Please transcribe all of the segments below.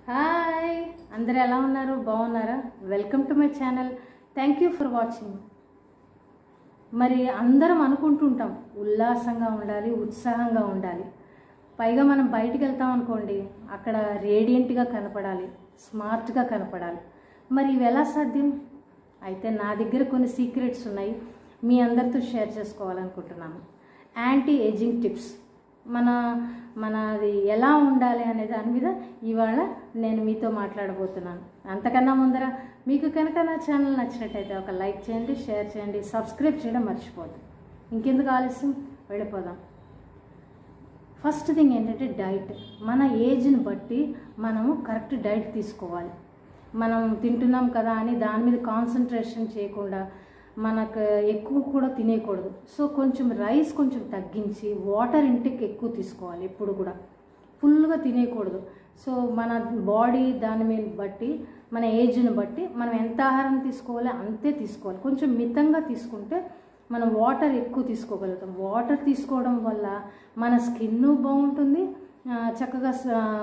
hi అందరు ఎలా ఉన్నారు బాగున్నారా welcome to my channel thank you for watching మరి అందరం అనుకుంటుంటాం ఉల్లాసంగా ఉండాలి ఉత్సాహంగా ఉండాలి పైగా మనం బయటికి వెళ్తాం అనుకోండి అక్కడ రేడియంట్గా కనపడాలి స్మార్ట్గా కనపడాలి మరి ఇవి ఎలా సాధ్యం అయితే నా దగ్గర కొన్ని సీక్రెట్స్ ఉన్నాయి మీ అందరితో షేర్ చేసుకోవాలనుకుంటున్నాను యాంటీ ఏజింగ్ టిప్స్ మన మనది ఎలా ఉండాలి అనే దాని మీద ఇవాళ నేను మీతో మాట్లాడబోతున్నాను అంతకన్నా ముందర మీకు కనుక నా ఛానల్ నచ్చినట్టయితే ఒక లైక్ చేయండి షేర్ చేయండి సబ్స్క్రైబ్ చేయడం మర్చిపోద్దు ఇంకెందుకు ఆలస్యం వెళ్ళిపోదాం ఫస్ట్ థింగ్ ఏంటంటే డైట్ మన ఏజ్ని బట్టి మనము కరెక్ట్ డైట్ తీసుకోవాలి మనం తింటున్నాం కదా అని దాని మీద కాన్సన్ట్రేషన్ చేయకుండా మనకు ఎక్కువ కూడా తినేయకూడదు సో కొంచెం రైస్ కొంచెం తగ్గించి వాటర్ ఇంటేక్ ఎక్కువ తీసుకోవాలి ఎప్పుడు కూడా ఫుల్గా తినేయకూడదు సో మన బాడీ దాని మీద బట్టి మన ఏజ్ని బట్టి మనం ఎంత ఆహారం తీసుకోవాలో అంతే తీసుకోవాలి కొంచెం మితంగా తీసుకుంటే మనం వాటర్ ఎక్కువ తీసుకోగలుగుతాం వాటర్ తీసుకోవడం వల్ల మన స్కిన్ బాగుంటుంది ఆ, చక్కగా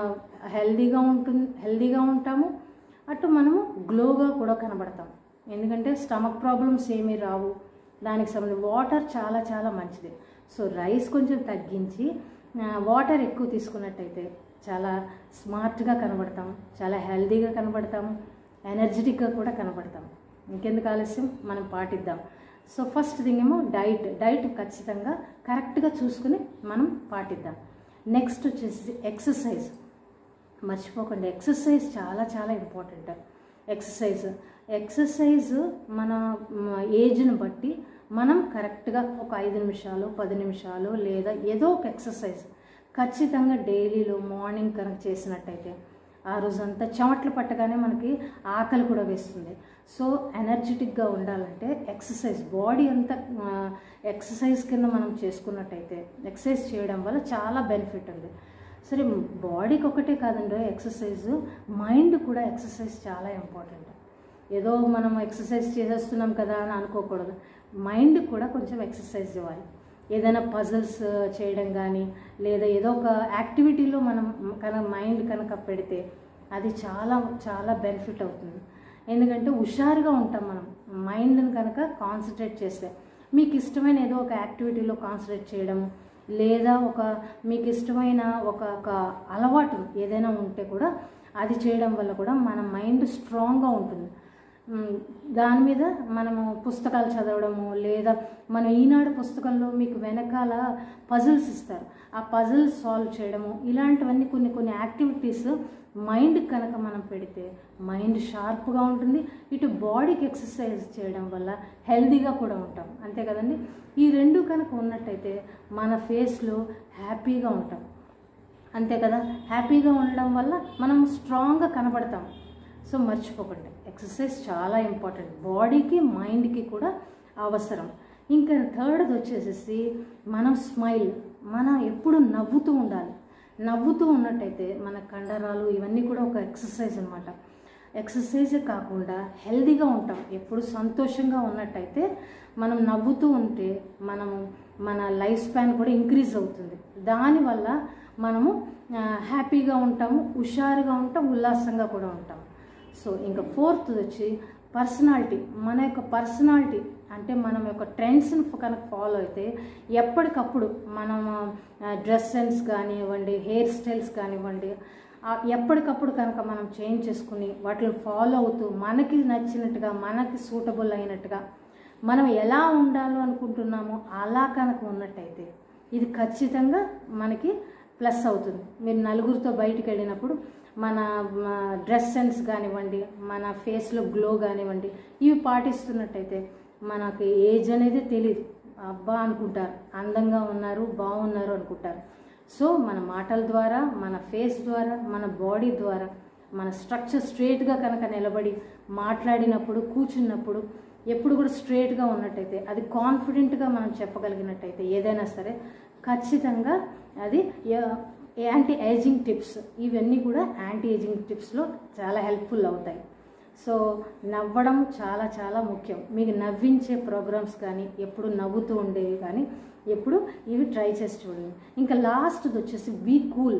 హెల్దీగా ఉంటుంది హెల్దీగా ఉంటాము అటు మనము గ్లోగా కూడా కనబడతాం ఎందుకంటే స్టమక్ ప్రాబ్లమ్స్ ఏమీ రావు దానికి సంబంధించి వాటర్ చాలా చాలా మంచిది సో రైస్ కొంచెం తగ్గించి ఆ, వాటర్ ఎక్కువ తీసుకున్నట్టయితే చాలా స్మార్ట్గా కనబడతాం చాలా హెల్దీగా కనబడతాము ఎనర్జెటిక్గా కూడా కనబడతాం ఇంకెందుకు ఆలస్యం మనం పాటిద్దాం సో ఫస్ట్ థింగ్ ఏమో డైట్ డైట్ ఖచ్చితంగా కరెక్ట్గా చూసుకుని మనం పాటిద్దాం నెక్స్ట్ వచ్చేసి ఎక్సర్సైజ్ మర్చిపోకండి ఎక్సర్సైజ్ చాలా చాలా ఇంపార్టెంట్ ఎక్సర్సైజ్ ఎక్సర్సైజ్ మన మ, ఏజ్ని బట్టి మనం కరెక్ట్గా ఒక ఐదు నిమిషాలు పది నిమిషాలు లేదా ఏదో ఒక ఎక్సర్సైజ్ ఖచ్చితంగా డైలీలో మార్నింగ్ కనుక చేసినట్టయితే ఆ రోజంతా చెమట్లు పట్టగానే మనకి ఆకలి కూడా వేస్తుంది సో ఎనర్జెటిక్గా ఉండాలంటే ఎక్సర్సైజ్ బాడీ అంతా ఆ, ఎక్సర్సైజ్ కింద మనం చేసుకున్నట్టయితే ఎక్సర్సైజ్ చేయడం వల్ల చాలా బెనిఫిట్ ఉంది సరే బాడీకి ఒకటే కాదండి ఎక్సర్సైజ్ మైండ్ కూడా ఎక్సర్సైజ్ చాలా ఇంపార్టెంట్ ఏదో మనం ఎక్సర్సైజ్ చేసేస్తున్నాం కదా అని అనుకోకూడదు మైండ్ కూడా కొంచెం ఎక్సర్సైజ్ ఇవ్వాలి ఏదైనా పజల్స్ చేయడం కానీ లేదా ఏదో ఒక యాక్టివిటీలో మనం కనుక మైండ్ కనుక పెడితే అది చాలా చాలా బెనిఫిట్ అవుతుంది ఎందుకంటే హుషారుగా ఉంటాం మనం మైండ్ని కనుక కాన్సన్ట్రేట్ చేస్తే మీకు ఇష్టమైన ఏదో ఒక యాక్టివిటీలో కాన్సన్ట్రేట్ చేయడం లేదా ఒక మీకు ఇష్టమైన ఒక ఒక అలవాటు ఏదైనా ఉంటే కూడా అది చేయడం వల్ల కూడా మన మైండ్ స్ట్రాంగ్గా ఉంటుంది మ్, దాని మీద మనము పుస్తకాలు చదవడము లేదా మన ఈనాడు పుస్తకంలో మీకు వెనకాల పజిల్స్ ఇస్తారు ఆ పజిల్స్ సాల్వ్ చేయడము ఇలాంటివన్నీ కొన్ని కొన్ని యాక్టివిటీస్ మైండ్ కనుక మనం పెడితే మైండ్ షార్ప్గా ఉంటుంది ఇటు బాడీకి ఎక్సర్సైజ్ చేయడం వల్ల హెల్దీగా కూడా ఉంటాం అంతే కదండి ఈ రెండు కనుక ఉన్నట్టయితే మన ఫేస్లో హ్యాపీగా ఉంటాం అంతే కదా హ్యాపీగా ఉండడం వల్ల మనం స్ట్రాంగ్గా కనబడతాం సో మర్చిపోకండి ఎక్సర్సైజ్ చాలా ఇంపార్టెంట్ బాడీకి మైండ్కి కూడా అవసరం ఇంకా థర్డ్ది వచ్చేసేసి మనం స్మైల్ మనం ఎప్పుడు నవ్వుతూ ఉండాలి నవ్వుతూ ఉన్నట్టయితే మన కండరాలు ఇవన్నీ కూడా ఒక ఎక్సర్సైజ్ అనమాట ఎక్సర్సైజ్ కాకుండా హెల్దీగా ఉంటాం ఎప్పుడు సంతోషంగా ఉన్నట్టయితే మనం నవ్వుతూ ఉంటే మనము మన లైఫ్ స్పాన్ కూడా ఇంక్రీజ్ అవుతుంది దానివల్ల మనము ఆ, హ్యాపీగా ఉంటాము హుషారుగా ఉంటాం ఉల్లాసంగా కూడా ఉంటాం సో ఇంకా ఫోర్త్ వచ్చి పర్సనాలిటీ మన యొక్క పర్సనాలిటీ అంటే మనం యొక్క ట్రెండ్స్ని కనుక ఫాలో అయితే ఎప్పటికప్పుడు మనం డ్రెస్ సెన్స్ కానివ్వండి హెయిర్ స్టైల్స్ కానివ్వండి ఆ ఎప్పటికప్పుడు కనుక మనం చేంజ్ చేసుకుని వాటిని ఫాలో అవుతూ మనకి నచ్చినట్టుగా మనకి సూటబుల్ అయినట్టుగా మనం ఎలా ఉండాలో అనుకుంటున్నామో అలా కనుక ఉన్నట్టయితే ఇది ఖచ్చితంగా మనకి ప్లస్ అవుతుంది మీరు నలుగురితో బయటికి వెళ్ళినప్పుడు మన డ్రెస్ సెన్స్ కానివ్వండి మన ఫేస్లో గ్లో కానివ్వండి ఇవి పాటిస్తున్నట్టయితే మనకి ఏజ్ అనేది తెలియదు అబ్బా అనుకుంటారు అందంగా ఉన్నారు బాగున్నారు అనుకుంటారు సో మన మాటల ద్వారా మన ఫేస్ ద్వారా మన బాడీ ద్వారా మన స్ట్రక్చర్ స్ట్రేట్గా కనుక నిలబడి మాట్లాడినప్పుడు కూర్చున్నప్పుడు ఎప్పుడు కూడా స్ట్రేట్గా ఉన్నట్టయితే అది కాన్ఫిడెంట్గా మనం చెప్పగలిగినట్టయితే ఏదైనా సరే ఖచ్చితంగా అది యా- యాంటీ ఏజింగ్ టిప్స్ ఇవన్నీ కూడా యాంటీ ఏజింగ్ టిప్స్లో చాలా హెల్ప్ఫుల్ అవుతాయి సో నవ్వడం చాలా చాలా ముఖ్యం మీకు నవ్వించే ప్రోగ్రామ్స్ కానీ ఎప్పుడు నవ్వుతూ ఉండేవి కానీ ఎప్పుడు ఇవి ట్రై చేసి చూడండి ఇంకా లాస్ట్ది వచ్చేసి బీ కూల్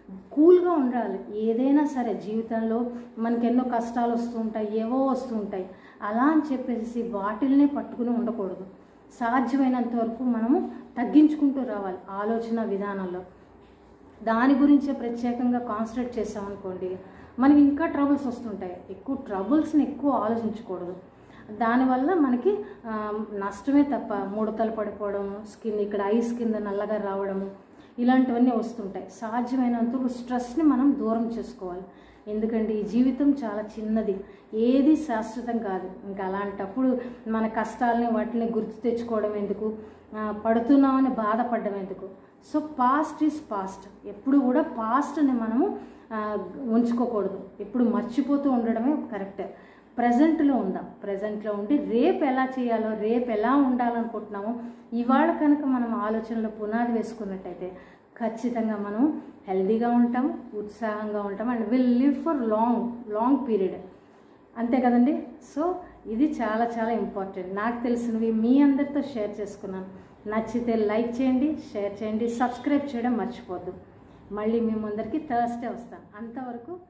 కూల్గా ఉండాలి ఏదైనా సరే జీవితంలో మనకి ఎన్నో కష్టాలు వస్తూ ఉంటాయి ఏవో వస్తూ ఉంటాయి అలా అని చెప్పేసి వాటిల్నే పట్టుకుని ఉండకూడదు సాధ్యమైనంత వరకు మనము తగ్గించుకుంటూ రావాలి ఆలోచన విధానంలో దాని గురించే ప్రత్యేకంగా కాన్సన్ట్రేట్ చేసామనుకోండి మనకి ఇంకా ట్రబుల్స్ వస్తుంటాయి ఎక్కువ ట్రబుల్స్ని ఎక్కువ ఆలోచించకూడదు దానివల్ల మనకి ఆ, నష్టమే తప్ప ముడతలు పడిపోవడం స్కిన్ ఇక్కడ ఐస్ కింద నల్లగా రావడము ఇలాంటివన్నీ వస్తుంటాయి సాధ్యమైనంత వరకు స్ట్రెస్ని మనం దూరం చేసుకోవాలి ఎందుకంటే ఈ జీవితం చాలా చిన్నది ఏది శాశ్వతం కాదు ఇంకా అలాంటప్పుడు మన కష్టాలని వాటిని గుర్తు తెచ్చుకోవడం ఎందుకు ఆ, పడుతున్నామని బాధపడడం ఎందుకు సో పాస్ట్ ఈజ్ పాస్ట్ ఎప్పుడు కూడా పాస్ట్ని మనము ఆ, ఉంచుకోకూడదు ఎప్పుడు మర్చిపోతూ ఉండడమే కరెక్ట్ ప్రజెంట్లో ఉందాం ప్రజెంట్లో ఉండి రేపు ఎలా చేయాలో రేపు ఎలా ఉండాలనుకుంటున్నామో ఇవాళ కనుక మనం ఆలోచనలో పునాది వేసుకున్నట్టయితే ఖచ్చితంగా మనం హెల్దీగా ఉంటాం ఉత్సాహంగా ఉంటాం and will live for long long period అంతే కదండి సో ఇది చాలా చాలా ఇంపార్టెంట్ నాకు తెలిసినవి మీ అందరితో షేర్ చేసుకున్నాను నచ్చితే లైక్ చేయండి షేర్ చేయండి సబ్స్క్రైబ్ చేయడం మర్చిపోద్దు మళ్ళీ మీ ముందరికి థర్స్డే వస్తాను అంతవరకు